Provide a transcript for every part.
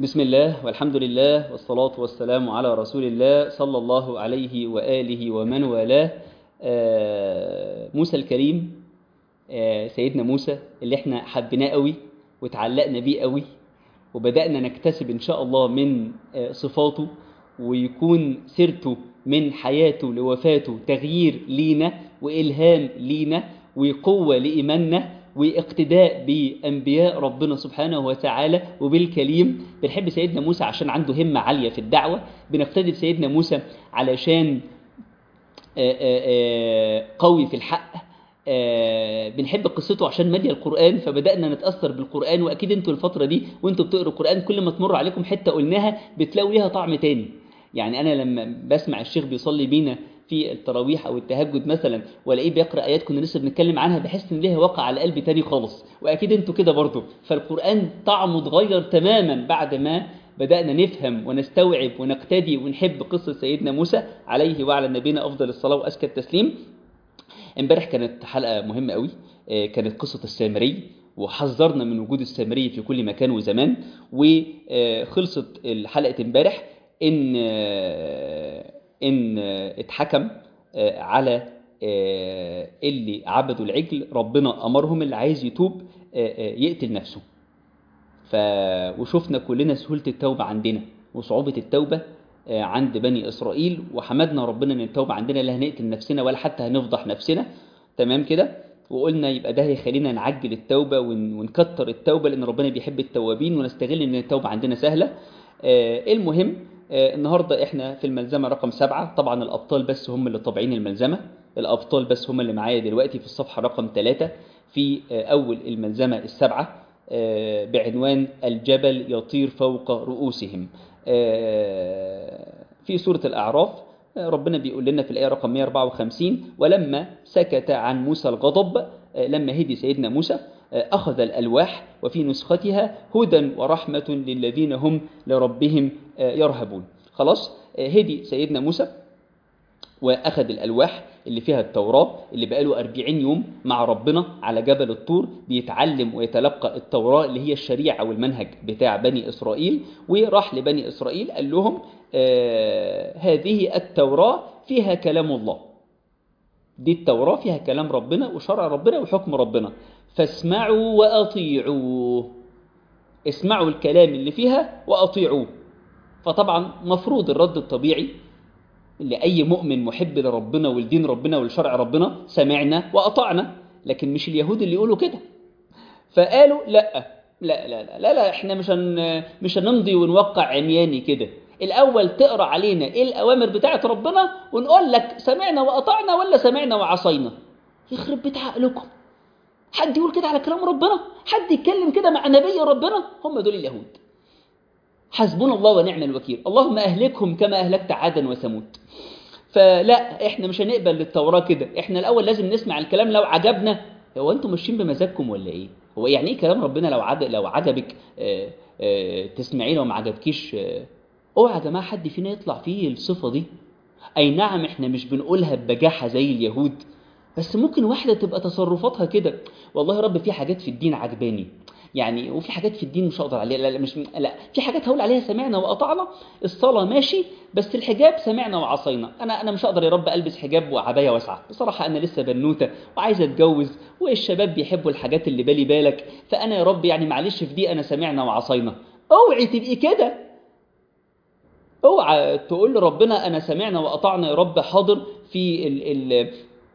بسم الله والحمد لله والصلاة والسلام على رسول الله صلى الله عليه وآله ومن والاه آه، موسى الكريم آه، سيدنا موسى اللي احنا حبيناه قوي وتعلقنا بيه قوي وبدأنا نكتسب إن شاء الله من آه، صفاته ويكون سيرته من حياته لوفاته تغيير لينا وإلهام لينا وقوة لإيماننا واقتداء بأنبياء ربنا سبحانه وتعالى وبالكليم بنحب سيدنا موسى عشان عنده همة عالية في الدعوة بنقتدي بسيدنا موسى علشان آه، آه، آه، قوي في الحق آه، بنحب قصته عشان مالية القرآن فبدأنا نتأثر بالقرآن وأكيد انتوا الفترة دي وانتوا بتقروا القرآن كل ما تمر عليكم حتة قلناها بتلاقوا ليها طعم تاني يعني أنا لما بسمع الشيخ بيصلي بينا في التراويح او التهجد مثلا والاقيه بيقرا ايات كنا لسه بنتكلم عنها بحس ان ليها واقع على قلبي تاني خالص واكيد انتوا كده برضه فالقران طعمه اتغير تماما بعد ما بدانا نفهم ونستوعب ونقتدي ونحب قصه سيدنا موسى عليه وعلى نبينا افضل الصلاه وازكى التسليم امبارح كانت حلقه مهمه قوي آه، كانت قصه السامري وحذرنا من وجود السامري في كل مكان وزمان وخلصت الحلقه امبارح ان آه، ان اتحكم على اللي عبدوا العجل ربنا امرهم اللي عايز يتوب يقتل نفسه ف وشفنا كلنا سهوله التوبه عندنا وصعوبه التوبه عند بني اسرائيل وحمدنا ربنا ان التوبه عندنا لا هنقتل نفسنا ولا حتى هنفضح نفسنا تمام كده وقلنا يبقى ده هيخلينا نعجل التوبه ون- ونكتر التوبه لان ربنا بيحب التوابين ونستغل ان التوبه عندنا سهله المهم آه، النهارده احنا في الملزمه رقم سبعة طبعا الابطال بس هم اللي طابعين الملزمه الابطال بس هم اللي معايا دلوقتي في الصفحه رقم ثلاثة في آه، اول الملزمه السبعه آه، بعنوان الجبل يطير فوق رؤوسهم آه، في سوره الاعراف آه، ربنا بيقول لنا في الايه رقم 154 ولما سكت عن موسى الغضب آه، لما هدي سيدنا موسى أخذ الألواح وفي نسختها هدى ورحمة للذين هم لربهم يرهبون خلاص هدي سيدنا موسى وأخذ الألواح اللي فيها التوراة اللي بقاله 40 يوم مع ربنا على جبل الطور بيتعلم ويتلقى التوراة اللي هي الشريعة والمنهج بتاع بني إسرائيل وراح لبني إسرائيل قال لهم آه هذه التوراة فيها كلام الله دي التوراة فيها كلام ربنا وشرع ربنا وحكم ربنا فاسمعوا وأطيعوا اسمعوا الكلام اللي فيها وأطيعوه فطبعا مفروض الرد الطبيعي لأي مؤمن محب لربنا ولدين ربنا ولشرع ربنا سمعنا وأطعنا لكن مش اليهود اللي يقولوا كده فقالوا لا لا لا لا لا, لا احنا مش هن مش هنمضي ونوقع عمياني كده الأول تقرأ علينا إيه الأوامر بتاعت ربنا ونقول لك سمعنا وأطعنا ولا سمعنا وعصينا يخرب بيت عقلكم حد يقول كده على كلام ربنا حد يتكلم كده مع نبي ربنا هم دول اليهود حسبنا الله ونعم الوكيل اللهم أهلكهم كما أهلكت عادا وثمود فلا احنا مش هنقبل للتوراة كده احنا الأول لازم نسمع الكلام لو عجبنا هو انتم ماشيين بمزاجكم ولا ايه هو يعني ايه كلام ربنا لو عجب لو عجبك اه اه تسمعيه لو ما عجبكيش اه اوعى يا جماعه حد فينا يطلع فيه الصفه دي اي نعم احنا مش بنقولها ببجاحه زي اليهود بس ممكن واحده تبقى تصرفاتها كده والله يا رب في حاجات في الدين عجباني يعني وفي حاجات في الدين مش هقدر عليها لا, لا مش لا في حاجات هقول عليها سمعنا واطعنا الصلاه ماشي بس الحجاب سمعنا وعصينا انا انا مش هقدر يا رب البس حجاب وعبايه واسعه بصراحه انا لسه بنوته وعايزه اتجوز والشباب بيحبوا الحاجات اللي بالي بالك فانا يا رب يعني معلش في دي انا سمعنا وعصينا اوعي تبقي كده اوعى تقول لربنا انا سمعنا واطعنا يا رب حاضر في ال ال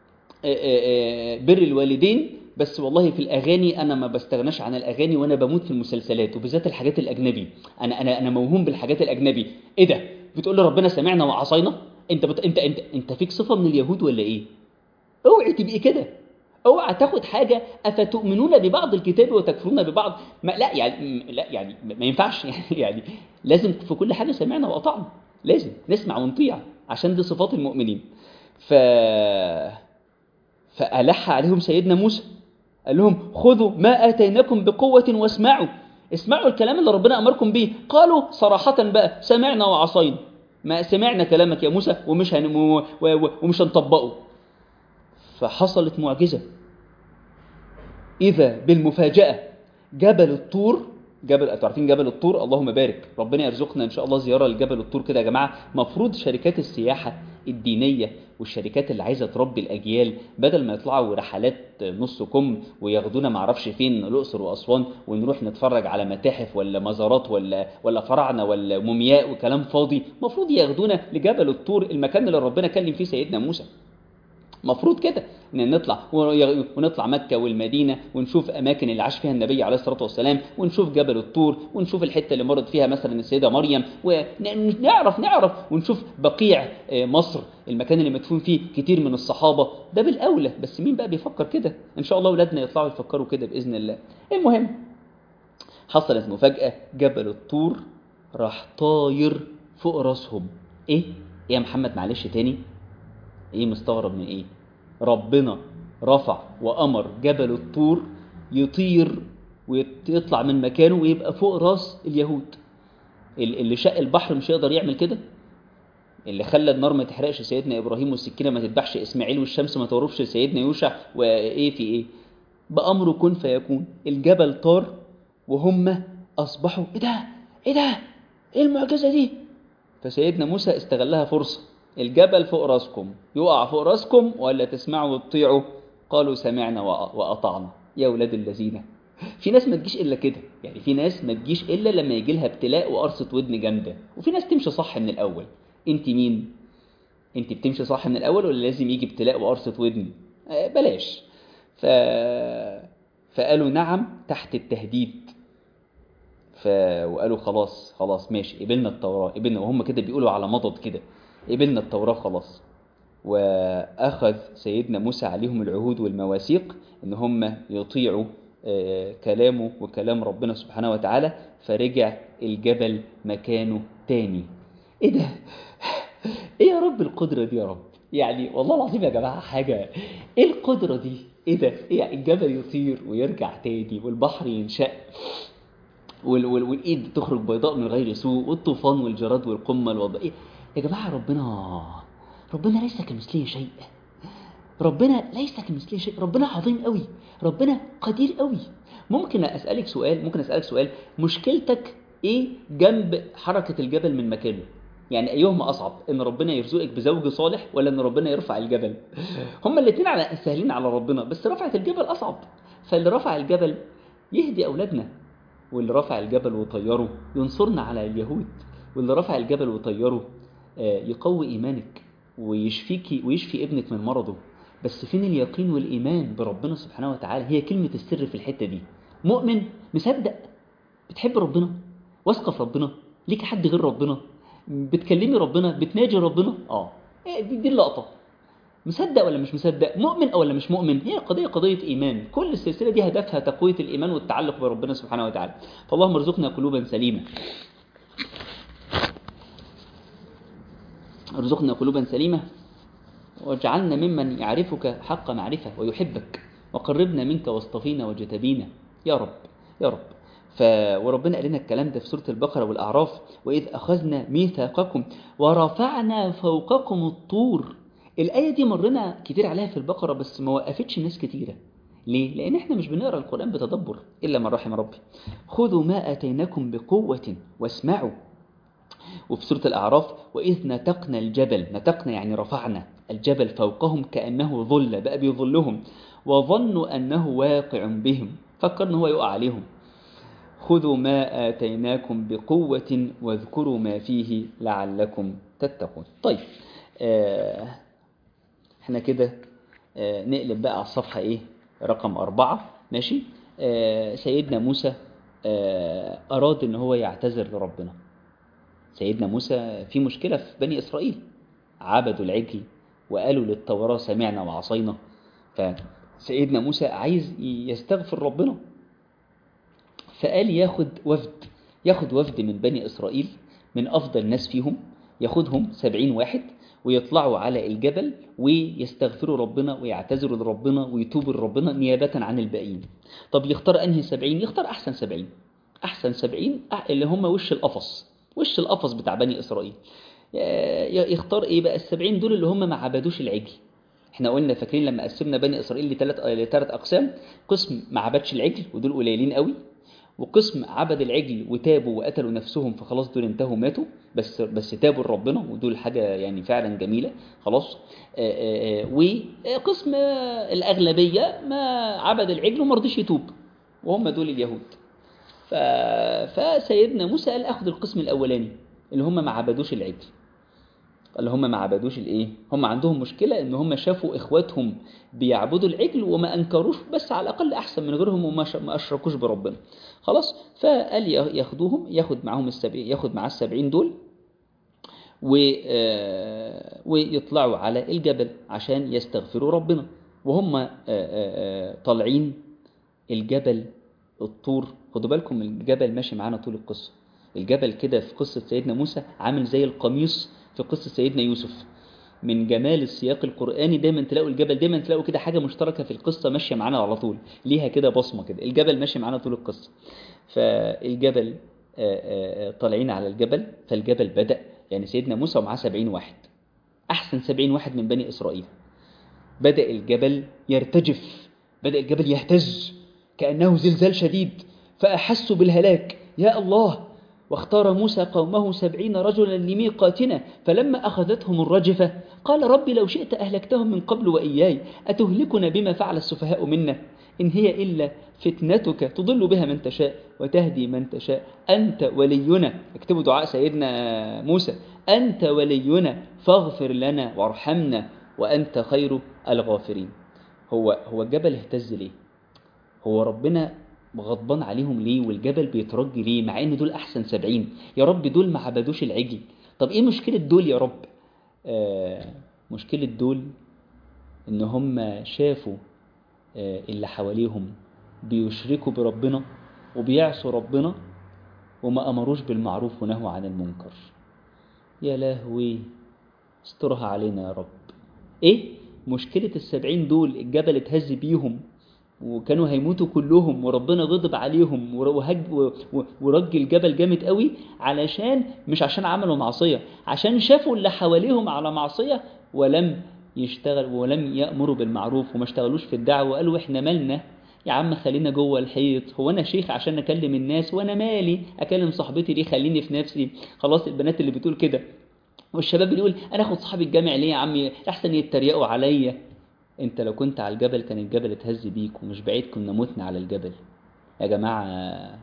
بر الوالدين بس والله في الاغاني انا ما بستغناش عن الاغاني وانا بموت في المسلسلات وبالذات الحاجات الاجنبي انا انا انا موهوم بالحاجات الاجنبي ايه ده بتقول لربنا سمعنا وعصينا انت بت... انت انت انت فيك صفه من اليهود ولا ايه اوعي تبقي كده اوعى تاخد حاجه افتؤمنون ببعض الكتاب وتكفرون ببعض ما لا يعني لا يعني ما ينفعش يعني, يعني لازم في كل حاجه سمعنا واطعنا لازم نسمع ونطيع عشان دي صفات المؤمنين ف فألح عليهم سيدنا موسى قال لهم خذوا ما آتيناكم بقوة واسمعوا اسمعوا الكلام اللي ربنا أمركم به قالوا صراحة بقى سمعنا وعصينا ما سمعنا كلامك يا موسى ومش هن... و... و... ومش هنطبقه فحصلت معجزة إذا بالمفاجأة جبل الطور جبل انتوا عارفين جبل الطور اللهم بارك ربنا يرزقنا ان شاء الله زياره لجبل الطور كده يا جماعه مفروض شركات السياحه الدينيه والشركات اللي عايزه تربي الاجيال بدل ما يطلعوا رحلات نص كم وياخدونا ما اعرفش فين الاقصر واسوان ونروح نتفرج على متاحف ولا مزارات ولا ولا فراعنه ولا مومياء وكلام فاضي المفروض ياخدونا لجبل الطور المكان اللي ربنا كلم فيه سيدنا موسى مفروض كده ان نطلع ونطلع مكه والمدينه ونشوف اماكن اللي عاش فيها النبي عليه الصلاه والسلام ونشوف جبل الطور ونشوف الحته اللي مرت فيها مثلا السيده مريم ونعرف نعرف ونشوف بقيع مصر المكان اللي مدفون فيه كتير من الصحابه ده بالاولى بس مين بقى بيفكر كده ان شاء الله اولادنا يطلعوا يفكروا كده باذن الله المهم حصلت مفاجاه جبل الطور راح طاير فوق راسهم ايه ايه يا محمد معلش تاني ايه مستغرب من ايه ربنا رفع وامر جبل الطور يطير ويطلع من مكانه ويبقى فوق راس اليهود اللي شق البحر مش هيقدر يعمل كده اللي خلى النار ما تحرقش سيدنا ابراهيم والسكينه ما تذبحش اسماعيل والشمس ما تغربش سيدنا يوشع وايه في ايه بامره كن فيكون الجبل طار وهم اصبحوا ايه ده ايه ده ايه المعجزه دي فسيدنا موسى استغلها فرصه الجبل فوق راسكم يقع فوق راسكم ولا تسمعوا وتطيعوا قالوا سمعنا وأطعنا يا ولاد الذين في ناس ما تجيش إلا كده يعني في ناس ما تجيش إلا لما يجي لها ابتلاء وقرصة ودن جامدة وفي ناس تمشي صح من الأول أنت مين؟ أنت بتمشي صح من الأول ولا لازم يجي ابتلاء وقرصة ودن؟ آه بلاش ف... فقالوا نعم تحت التهديد ف... وقالوا خلاص خلاص ماشي قبلنا التوراة قبلنا وهم كده بيقولوا على مضض كده قبلنا التوراة خلاص وأخذ سيدنا موسى عليهم العهود والمواثيق إن هم يطيعوا كلامه وكلام ربنا سبحانه وتعالى فرجع الجبل مكانه تاني إيه ده؟ إيه يا رب القدرة دي يا رب؟ يعني والله العظيم يا جماعة حاجة إيه القدرة دي؟ إيه ده؟ إيه الجبل يطير ويرجع تاني والبحر ينشق وال وال والايد تخرج بيضاء من غير سوء والطوفان والجراد والقمل والض... إيه؟ يا جماعة ربنا ربنا ليس كمثله شيء ربنا ليس كمثله شيء ربنا عظيم قوي ربنا قدير قوي ممكن أسألك سؤال ممكن أسألك سؤال مشكلتك إيه جنب حركة الجبل من مكانه يعني أيهما أصعب إن ربنا يرزقك بزوج صالح ولا إن ربنا يرفع الجبل هما الاثنين على سهلين على ربنا بس رفعة الجبل أصعب فاللي رفع الجبل يهدي أولادنا واللي رفع الجبل وطيره ينصرنا على اليهود واللي رفع الجبل وطيره يقوي إيمانك ويشفيك ويشفي ابنك من مرضه بس فين اليقين والإيمان بربنا سبحانه وتعالى هي كلمة السر في الحتة دي مؤمن مصدق بتحب ربنا واثقة في ربنا ليك حد غير ربنا بتكلمي ربنا بتناجي ربنا اه دي, دي اللقطة مصدق ولا مش مصدق مؤمن أو ولا مش مؤمن هي قضية قضية إيمان كل السلسلة دي هدفها تقوية الإيمان والتعلق بربنا سبحانه وتعالى فاللهم ارزقنا قلوبا سليمة ارزقنا قلوبا سليمة واجعلنا ممن يعرفك حق معرفة ويحبك وقربنا منك واصطفينا وجتبينا يا رب يا رب ف... وربنا قال لنا الكلام ده في سورة البقرة والأعراف وإذ أخذنا ميثاقكم ورفعنا فوقكم الطور الآية دي مرنا كتير عليها في البقرة بس ما وقفتش ناس كتيرة ليه؟ لأن احنا مش بنقرأ القرآن بتدبر إلا من رحم ربي خذوا ما آتيناكم بقوة واسمعوا وفي سورة الأعراف وإذ نتقنا الجبل نتقنا يعني رفعنا الجبل فوقهم كأنه ظل بقى بيظلهم وظنوا أنه واقع بهم فكر أنه هو يقع عليهم خذوا ما آتيناكم بقوة واذكروا ما فيه لعلكم تتقون طيب آه احنا كده آه نقلب بقى على الصفحة ايه رقم أربعة ماشي آه سيدنا موسى آه أراد ان هو يعتذر لربنا سيدنا موسى في مشكلة في بني إسرائيل عبدوا العجل وقالوا للتوراة سمعنا وعصينا فسيدنا موسى عايز يستغفر ربنا فقال ياخد وفد ياخد وفد من بني إسرائيل من أفضل الناس فيهم ياخدهم سبعين واحد ويطلعوا على الجبل ويستغفروا ربنا ويعتذروا لربنا ويتوبوا لربنا نيابة عن الباقيين طب يختار أنهي سبعين يختار أحسن سبعين أحسن سبعين اللي هم وش القفص وش القفص بتاع بني إسرائيل يختار إيه بقى السبعين دول اللي هم ما عبدوش العجل احنا قلنا فاكرين لما قسمنا بني إسرائيل لثلاث لثلاث أقسام قسم ما عبدش العجل ودول قليلين قوي وقسم عبد العجل وتابوا وقتلوا نفسهم فخلاص دول انتهوا ماتوا بس بس تابوا لربنا ودول حاجه يعني فعلا جميله خلاص آه، آه، آه، وقسم آه، الاغلبيه ما عبد العجل وما رضيش يتوب وهم دول اليهود ف... فسيدنا موسى قال اخد القسم الاولاني اللي هم ما عبدوش العجل اللي هم ما عبدوش الايه هم عندهم مشكله ان هم شافوا اخواتهم بيعبدوا العجل وما انكروش بس على الاقل احسن من غيرهم وما ش- ما اشركوش بربنا خلاص فقال يا- ياخدوهم ياخد معاهم السبعين ياخد معاه السبعين دول و آه، ويطلعوا على الجبل عشان يستغفروا ربنا وهم آه، آه، آه، طالعين الجبل الطور خدوا بالكم الجبل ماشي معانا طول القصة الجبل كده في قصة سيدنا موسى عامل زي القميص في قصة سيدنا يوسف من جمال السياق القرآني دايما تلاقوا الجبل دايما تلاقوا كده حاجة مشتركة في القصة ماشية معانا على طول ليها كده بصمة كده الجبل ماشي معانا طول القصة فالجبل آه، آه، آه، طالعين على الجبل فالجبل بدأ يعني سيدنا موسى ومعاه سبعين واحد أحسن سبعين واحد من بني إسرائيل بدأ الجبل يرتجف بدأ الجبل يهتز كأنه زلزال شديد فأحسوا بالهلاك يا الله واختار موسى قومه سبعين رجلا لميقاتنا فلما أخذتهم الرجفة قال رب لو شئت أهلكتهم من قبل وإياي أتهلكنا بما فعل السفهاء منا إن هي إلا فتنتك تضل بها من تشاء وتهدي من تشاء أنت ولينا اكتبوا دعاء سيدنا موسى أنت ولينا فاغفر لنا وارحمنا وأنت خير الغافرين هو هو الجبل اهتز ليه هو ربنا غضبان عليهم ليه والجبل بيترج ليه مع ان دول احسن سبعين يا رب دول ما عبدوش العجل طب ايه مشكلة دول يا رب آه مشكلة دول ان هم شافوا آه اللي حواليهم بيشركوا بربنا وبيعصوا ربنا وما امروش بالمعروف ونهوا عن المنكر يا لهوي استرها علينا يا رب ايه مشكلة السبعين دول الجبل اتهز بيهم وكانوا هيموتوا كلهم وربنا غضب عليهم وهج و- و- ورج الجبل جامد قوي علشان مش عشان عملوا معصية عشان شافوا اللي حواليهم على معصية ولم يشتغل ولم يأمروا بالمعروف وما اشتغلوش في الدعوة وقالوا احنا مالنا يا عم خلينا جوه الحيط هو انا شيخ عشان اكلم الناس وانا مالي اكلم صاحبتي ليه خليني في نفسي خلاص البنات اللي بتقول كده والشباب اللي يقول انا اخد صحابي الجامع ليه يا عمي احسن يتريقوا عليا انت لو كنت على الجبل كان الجبل اتهز بيك ومش بعيد كنا متنا على الجبل يا جماعة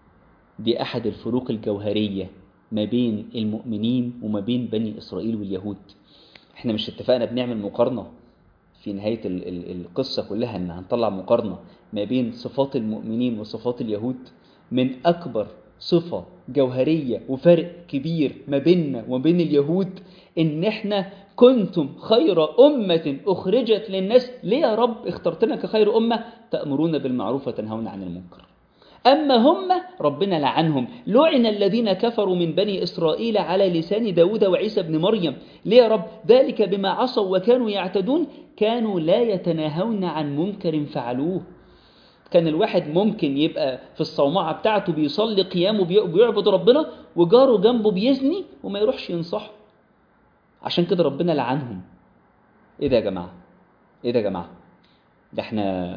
دي احد الفروق الجوهرية ما بين المؤمنين وما بين بني اسرائيل واليهود احنا مش اتفقنا بنعمل مقارنة في نهاية ال- ال- القصة كلها ان هنطلع مقارنة ما بين صفات المؤمنين وصفات اليهود من اكبر صفة جوهرية وفرق كبير ما بيننا وما بين اليهود ان احنا كنتم خير أمة أخرجت للناس ليه يا رب اخترتنا كخير أمة تأمرون بالمعروف وتنهون عن المنكر أما هم ربنا لعنهم لعن الذين كفروا من بني إسرائيل على لسان داود وعيسى بن مريم ليه يا رب ذلك بما عصوا وكانوا يعتدون كانوا لا يتناهون عن منكر فعلوه كان الواحد ممكن يبقى في الصومعة بتاعته بيصلي قيام وبيعبد ربنا وجاره جنبه بيزني وما يروحش ينصحه عشان كده ربنا لعنهم ايه ده يا جماعة ايه ده يا جماعة ده احنا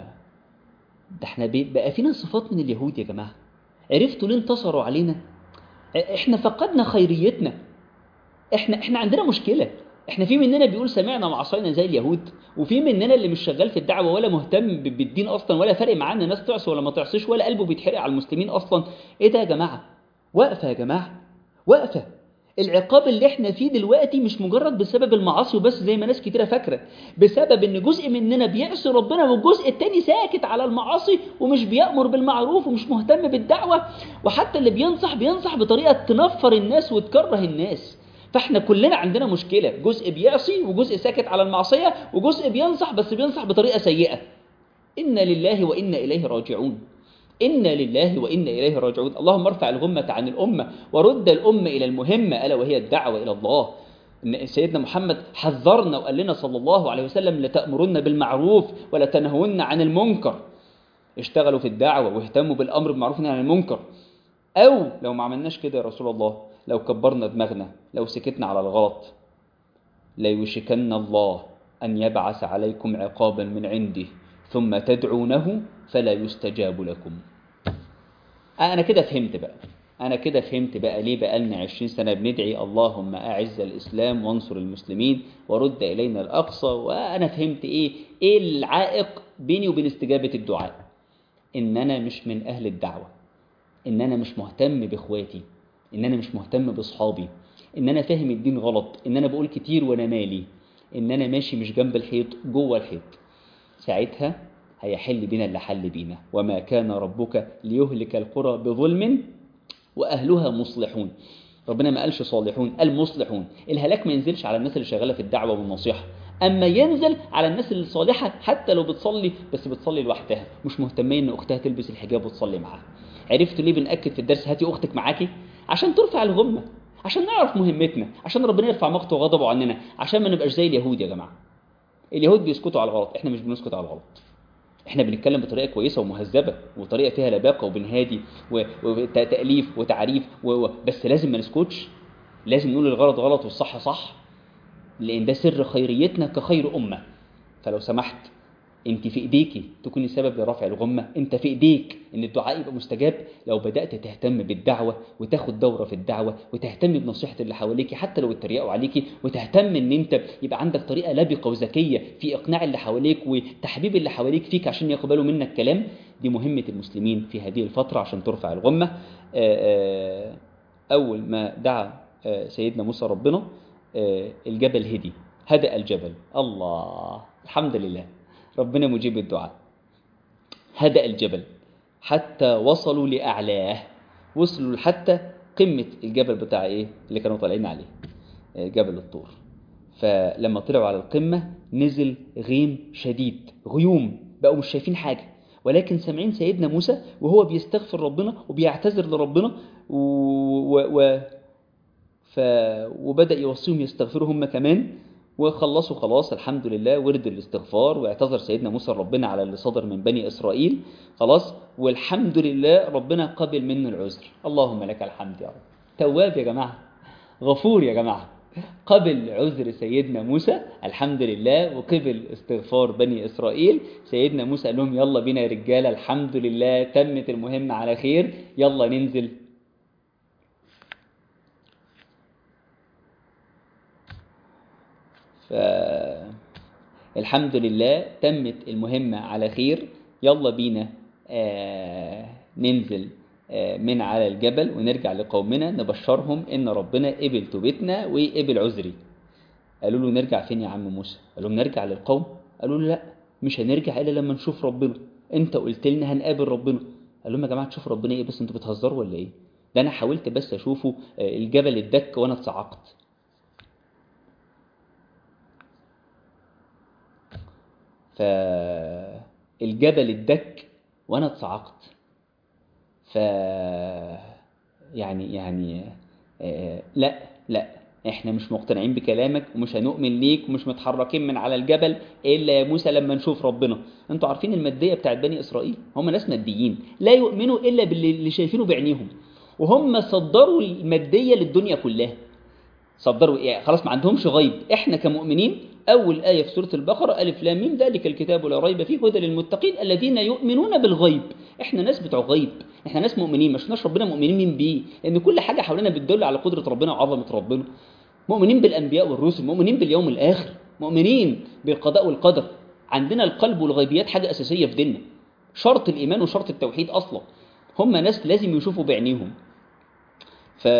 ده احنا بي- بقى فينا صفات من اليهود يا جماعة عرفتوا ليه انتصروا علينا ا- احنا فقدنا خيريتنا احنا احنا عندنا مشكلة احنا في مننا بيقول سمعنا وعصينا زي اليهود وفي مننا اللي مش شغال في الدعوة ولا مهتم ب- بالدين اصلا ولا فارق معاه ان الناس تعصي ولا ما تعصيش ولا قلبه بيتحرق على المسلمين اصلا ايه ده يا جماعة واقفة يا جماعة واقفة العقاب اللي احنا فيه دلوقتي مش مجرد بسبب المعاصي وبس زي ما ناس كتيرة فاكرة بسبب ان جزء مننا بيعصي ربنا والجزء التاني ساكت على المعاصي ومش بيأمر بالمعروف ومش مهتم بالدعوة وحتى اللي بينصح بينصح بطريقة تنفر الناس وتكره الناس فاحنا كلنا عندنا مشكلة جزء بيعصي وجزء ساكت على المعصية وجزء بينصح بس بينصح بطريقة سيئة إنا لله وإنا إليه راجعون إنا لله وإنا إليه راجعون اللهم ارفع الغمة عن الأمة ورد الأمة إلى المهمة ألا وهي الدعوة إلى الله إن سيدنا محمد حذرنا وقال لنا صلى الله عليه وسلم لتأمرن بالمعروف ولا تنهون عن المنكر اشتغلوا في الدعوة واهتموا بالأمر بالمعروف والنهي عن المنكر أو لو ما عملناش كده يا رسول الله لو كبرنا دماغنا لو سكتنا على الغلط ليوشكن الله أن يبعث عليكم عقابا من عنده ثم تدعونه فلا يستجاب لكم انا كده فهمت بقى انا كده فهمت بقى ليه بقى لنا 20 سنه بندعي اللهم اعز الاسلام وانصر المسلمين ورد الينا الاقصى وانا فهمت ايه ايه العائق بيني وبين استجابه الدعاء ان انا مش من اهل الدعوه ان انا مش مهتم باخواتي ان انا مش مهتم باصحابي ان انا فاهم الدين غلط ان انا بقول كتير وانا مالي ان انا ماشي مش جنب الحيط جوه الحيط ساعتها هيحل بنا اللي حل بينا وما كان ربك ليهلك القرى بظلم واهلها مصلحون ربنا ما قالش صالحون قال مصلحون الهلاك ما ينزلش على الناس اللي شغاله في الدعوه والنصيحه اما ينزل على الناس اللي صالحه حتى لو بتصلي بس بتصلي لوحدها مش مهتميه ان اختها تلبس الحجاب وتصلي معاها عرفتوا ليه بنأكد في الدرس هاتي اختك معاكي عشان ترفع الغمه عشان نعرف مهمتنا عشان ربنا يرفع مقته وغضبه عننا عشان ما نبقاش زي اليهود يا جماعه اليهود بيسكتوا على الغلط احنا مش بنسكت على الغلط احنا بنتكلم بطريقه كويسه ومهذبه وطريقه فيها لباقه وبنهادي وتاليف وتعريف و... و... بس لازم ما نسكتش لازم نقول الغلط غلط والصح صح لان ده سر خيريتنا كخير امه فلو سمحت انت في ايديكي تكوني سبب لرفع الغمه انت في ايديك ان الدعاء يبقى مستجاب لو بدات تهتم بالدعوه وتاخد دوره في الدعوه وتهتم بنصيحه اللي حواليكي حتى لو اتريقوا عليكي وتهتم ان انت يبقى عندك طريقه لبقه وذكيه في اقناع اللي حواليك وتحبيب اللي حواليك فيك عشان يقبلوا منك كلام دي مهمه المسلمين في هذه الفتره عشان ترفع الغمه اول ما دعا سيدنا موسى ربنا الجبل هدي هدأ الجبل الله الحمد لله ربنا مجيب الدعاء هدأ الجبل حتى وصلوا لأعلاه وصلوا حتى قمة الجبل بتاع إيه اللي كانوا طالعين عليه جبل الطور فلما طلعوا على القمة نزل غيم شديد غيوم بقوا مش شايفين حاجة ولكن سامعين سيدنا موسى وهو بيستغفر ربنا وبيعتذر لربنا و... و... و... ف... وبدأ يوصيهم يستغفروا هم كمان وخلصوا خلاص الحمد لله ورد الاستغفار واعتذر سيدنا موسى ربنا على اللي صدر من بني إسرائيل خلاص والحمد لله ربنا قبل منه العذر اللهم لك الحمد يا رب تواب يا جماعة غفور يا جماعة قبل عذر سيدنا موسى الحمد لله وقبل استغفار بني إسرائيل سيدنا موسى قال لهم يلا بينا يا رجالة الحمد لله تمت المهمة على خير يلا ننزل فالحمد لله تمت المهمة على خير يلا بينا آه ننزل آه من على الجبل ونرجع لقومنا نبشرهم إن ربنا قبل توبتنا وقبل عذري قالوا له نرجع فين يا عم موسى قال لهم نرجع للقوم قالوا له لا مش هنرجع إلا لما نشوف ربنا انت قلت لنا هنقابل ربنا قال لهم يا جماعة تشوفوا ربنا ايه بس انتوا بتهزروا ولا ايه ده انا حاولت بس اشوفه آه الجبل اتدك وانا اتصعقت فالجبل اتدك وانا اتصعقت ف يعني يعني آه لا لا احنا مش مقتنعين بكلامك ومش هنؤمن ليك ومش متحركين من على الجبل الا يا موسى لما نشوف ربنا انتوا عارفين الماديه بتاعت بني اسرائيل هم ناس ماديين لا يؤمنوا الا باللي شايفينه بعينيهم وهم صدروا الماديه للدنيا كلها صدروا يعني خلاص ما عندهمش غيب احنا كمؤمنين أول آية في سورة البقرة ألف لام ميم ذلك الكتاب لا ريب فيه هدى للمتقين الذين يؤمنون بالغيب إحنا ناس بتوع غيب إحنا ناس مؤمنين مش ناس ربنا مؤمنين مين بيه لأن كل حاجة حوالينا بتدل على قدرة ربنا وعظمة ربنا مؤمنين بالأنبياء والرسل مؤمنين باليوم الآخر مؤمنين بالقضاء والقدر عندنا القلب والغيبيات حاجة أساسية في ديننا شرط الإيمان وشرط التوحيد أصلا هم ناس لازم يشوفوا بعينيهم ف...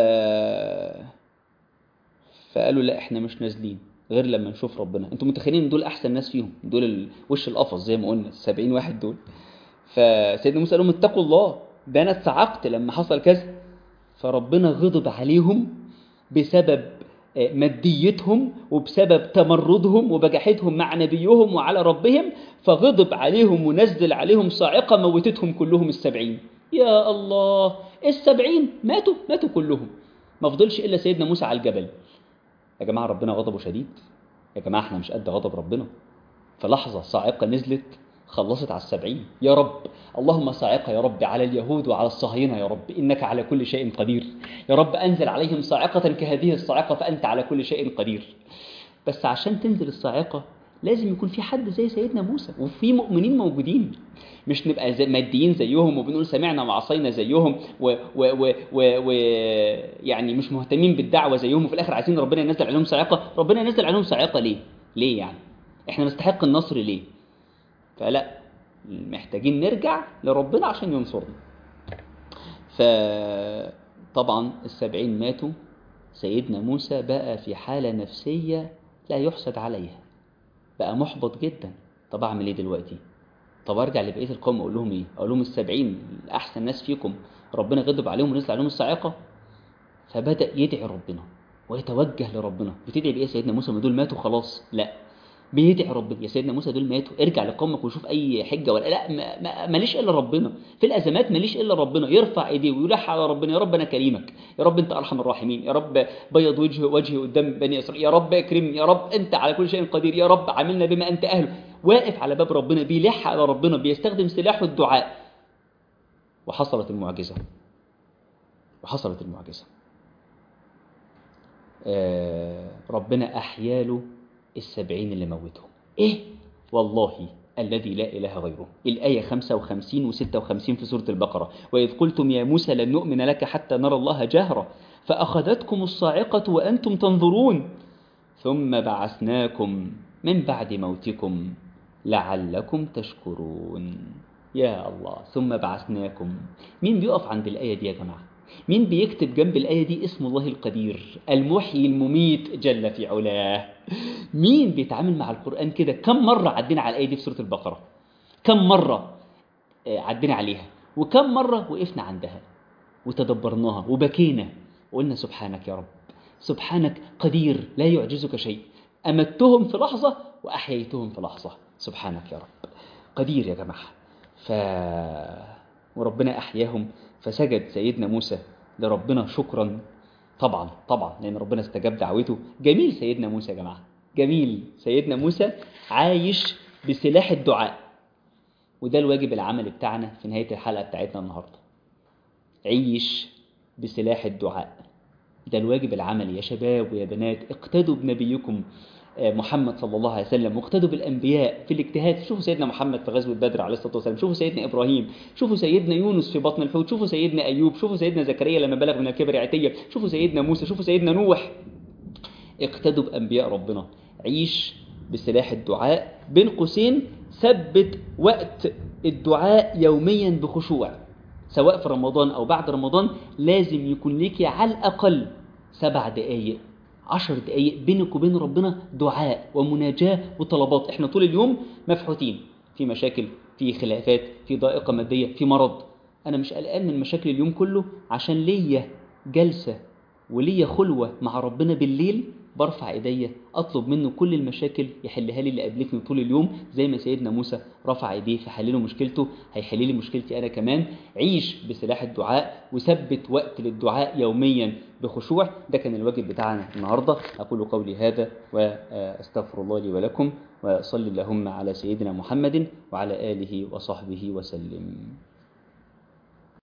فقالوا لا احنا مش نازلين غير لما نشوف ربنا انتوا متخيلين ان دول احسن ناس فيهم دول وش القفص زي ما قلنا 70 واحد دول فسيدنا موسى قال لهم اتقوا الله ده انا اتصعقت لما حصل كذا فربنا غضب عليهم بسبب ماديتهم وبسبب تمردهم وبجحتهم مع نبيهم وعلى ربهم فغضب عليهم ونزل عليهم صاعقة موتتهم كلهم السبعين يا الله السبعين ماتوا ماتوا كلهم ما فضلش إلا سيدنا موسى على الجبل يا جماعة ربنا غضبه شديد يا جماعة احنا مش قد غضب ربنا فلحظة صاعقة نزلت خلصت على السبعين يا رب اللهم صاعقة يا رب على اليهود وعلى الصهاينة يا رب إنك على كل شيء قدير يا رب أنزل عليهم صاعقة كهذه الصاعقة فأنت على كل شيء قدير بس عشان تنزل الصاعقة لازم يكون في حد زي سيدنا موسى وفي مؤمنين موجودين مش نبقى زي ماديين زيهم وبنقول سمعنا وعصينا زيهم و, و, و, و, و يعني مش مهتمين بالدعوه زيهم وفي الاخر عايزين ربنا ينزل عليهم صاعقه ربنا ينزل عليهم صاعقه ليه ليه يعني احنا نستحق النصر ليه فلا محتاجين نرجع لربنا عشان ينصرنا فطبعا السبعين ماتوا سيدنا موسى بقى في حالة نفسية لا يحسد عليها بقى محبط جدا طب أعمل إيه دلوقتي طب أرجع لبقية القوم أقول لهم إيه أقول لهم السبعين أحسن ناس فيكم ربنا غضب عليهم ونزل عليهم الصاعقة فبدأ يدعي ربنا ويتوجه لربنا بتدعي بإيه سيدنا موسى ما دول ماتوا خلاص لا بيدعي ربنا يا سيدنا موسى دول ماتوا ارجع لقومك وشوف اي حجه ولا لا ما- ما- ماليش الا ربنا في الازمات ماليش الا ربنا يرفع ايديه ويلح على ربنا يا رب انا كريمك يا رب انت ارحم الراحمين يا رب بيض وجه وجهي قدام بني اسرائيل يا رب اكرمني يا رب انت على كل شيء قدير يا رب عاملنا بما انت اهله واقف على باب ربنا بيلح على ربنا بيستخدم سلاحه الدعاء وحصلت المعجزه وحصلت المعجزه آه، ربنا أحياله السبعين اللي موتهم إيه؟ والله الذي لا إله غيره الآية 55 و 56 في سورة البقرة وإذ قلتم يا موسى لن نؤمن لك حتى نرى الله جهرة فأخذتكم الصاعقة وأنتم تنظرون ثم بعثناكم من بعد موتكم لعلكم تشكرون يا الله ثم بعثناكم مين بيقف عند الآية دي يا جماعة مين بيكتب جنب الآية دي اسم الله القدير المحيي المميت جل في علاه مين بيتعامل مع القرآن كده كم مرة عدينا على الآية دي في سورة البقرة كم مرة آه، عدينا عليها وكم مرة وقفنا عندها وتدبرناها وبكينا وقلنا سبحانك يا رب سبحانك قدير لا يعجزك شيء أمتهم في لحظة وأحييتهم في لحظة سبحانك يا رب قدير يا جماعة ف... وربنا أحياهم فسجد سيدنا موسى لربنا شكرا طبعا طبعا لأن ربنا استجاب دعوته جميل سيدنا موسى يا جماعة جميل سيدنا موسى عايش بسلاح الدعاء وده الواجب العملي بتاعنا في نهاية الحلقة بتاعتنا النهاردة عيش بسلاح الدعاء ده الواجب العملي يا شباب ويا بنات اقتدوا بنبيكم آه، محمد صلى الله عليه وسلم واقتدوا بالانبياء في الاجتهاد شوفوا سيدنا محمد في غزوه بدر عليه الصلاه والسلام شوفوا سيدنا ابراهيم شوفوا سيدنا يونس في بطن الحوت شوفوا سيدنا ايوب شوفوا سيدنا زكريا لما بلغ من الكبر عتيه شوفوا سيدنا موسى شوفوا سيدنا نوح اقتدوا بانبياء ربنا عيش بسلاح الدعاء بين قوسين ثبت وقت الدعاء يوميا بخشوع سواء في رمضان او بعد رمضان لازم يكون ليكي على الاقل سبع دقايق عشر دقايق بينك وبين ربنا دعاء ومناجاة وطلبات احنا طول اليوم مفحوتين في مشاكل في خلافات في ضائقة مادية في مرض انا مش قلقان من مشاكل اليوم كله عشان ليا جلسة وليا خلوة مع ربنا بالليل برفع ايديا اطلب منه كل المشاكل يحلها لي اللي قابلتني طول اليوم زي ما سيدنا موسى رفع ايديه فحل له مشكلته هيحل لي مشكلتي انا كمان عيش بسلاح الدعاء وثبت وقت للدعاء يوميا بخشوع ده كان الواجب بتاعنا النهارده اقول قولي هذا واستغفر الله لي ولكم وصل اللهم على سيدنا محمد وعلى اله وصحبه وسلم